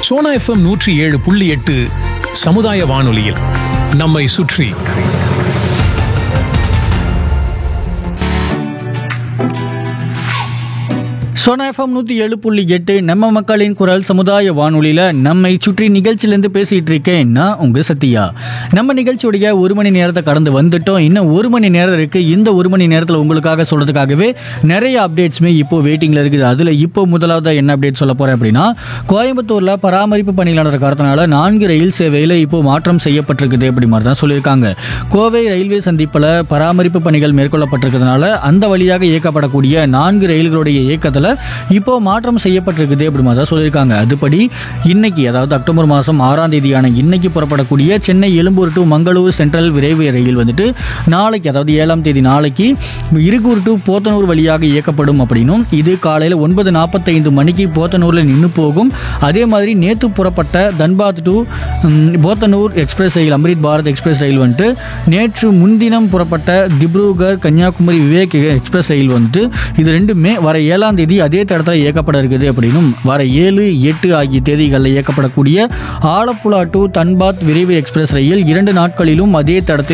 Sona FM நூற்றி ஏழு புள்ளி எட்டு சமுதாய வானொலியில் நம்மை சுற்றி சோனா எஃப்எம் நூற்றி ஏழு புள்ளி எட்டு நம்ம மக்களின் குரல் சமுதாய வானொலியில் நம்மை சுற்றி நிகழ்ச்சியிலேருந்து பேசிகிட்டு இருக்கேன் நான் உங்கள் சத்யா நம்ம நிகழ்ச்சியுடைய ஒரு மணி நேரத்தை கடந்து வந்துட்டோம் இன்னும் ஒரு மணி நேரம் இருக்குது இந்த ஒரு மணி நேரத்தில் உங்களுக்காக சொல்கிறதுக்காகவே நிறைய அப்டேட்ஸுமே இப்போ வெயிட்டிங்கில் இருக்குது அதில் இப்போ முதலாவது என்ன அப்டேட் சொல்ல போகிறேன் அப்படின்னா கோயம்புத்தூரில் பராமரிப்பு பணியில் நடந்த காரணத்தினால நான்கு ரயில் சேவையில் இப்போ மாற்றம் செய்யப்பட்டிருக்குது அப்படி மாதிரி தான் சொல்லியிருக்காங்க கோவை ரயில்வே சந்திப்பில் பராமரிப்பு பணிகள் மேற்கொள்ளப்பட்டிருக்கிறதுனால அந்த வழியாக இயக்கப்படக்கூடிய நான்கு ரயில்களுடைய இயக்கத்தில் இப்போ மாற்றம் செய்யப்பட்டிருக்குது அப்படி மாதிரி தான் சொல்லியிருக்காங்க அதுபடி இன்னைக்கு அதாவது அக்டோபர் மாதம் ஆறாம் தேதியான இன்னைக்கு புறப்படக்கூடிய சென்னை எழும்பூர் டு மங்களூர் சென்ட்ரல் விரைவு ரயில் வந்துட்டு நாளைக்கு அதாவது ஏழாம் தேதி நாளைக்கு இருகூர் டு போத்தனூர் வழியாக இயக்கப்படும் அப்படின்னும் இது காலையில் ஒன்பது நாற்பத்தைந்து மணிக்கு போத்தனூரில் நின்று போகும் அதே மாதிரி நேற்று புறப்பட்ட தன்பாத் டு ம், போத்தனூர் எக்ஸ்பிரஸ் ரயில் அம்ரித் பாரத் எக்ஸ்பிரஸ் ரயில் வந்துட்டு நேற்று முன்தினம் புறப்பட்ட திப்ருகர் கன்னியாகுமரி விவேக் எக்ஸ்பிரஸ் ரயில் வந்துட்டு இது ரெண்டுமே வர ஏழாம் தேதி அதே தடத்தில் இயக்கப்பட இருக்குது அப்படின்னும் வர ஏழு எட்டு ஆகிய தேதிகளில் இயக்கப்படக்கூடிய ஆலப்புழா டு தன்பாத் விரைவு எக்ஸ்பிரஸ் ரயில் இரண்டு நாட்களிலும் அதே தடத்தில்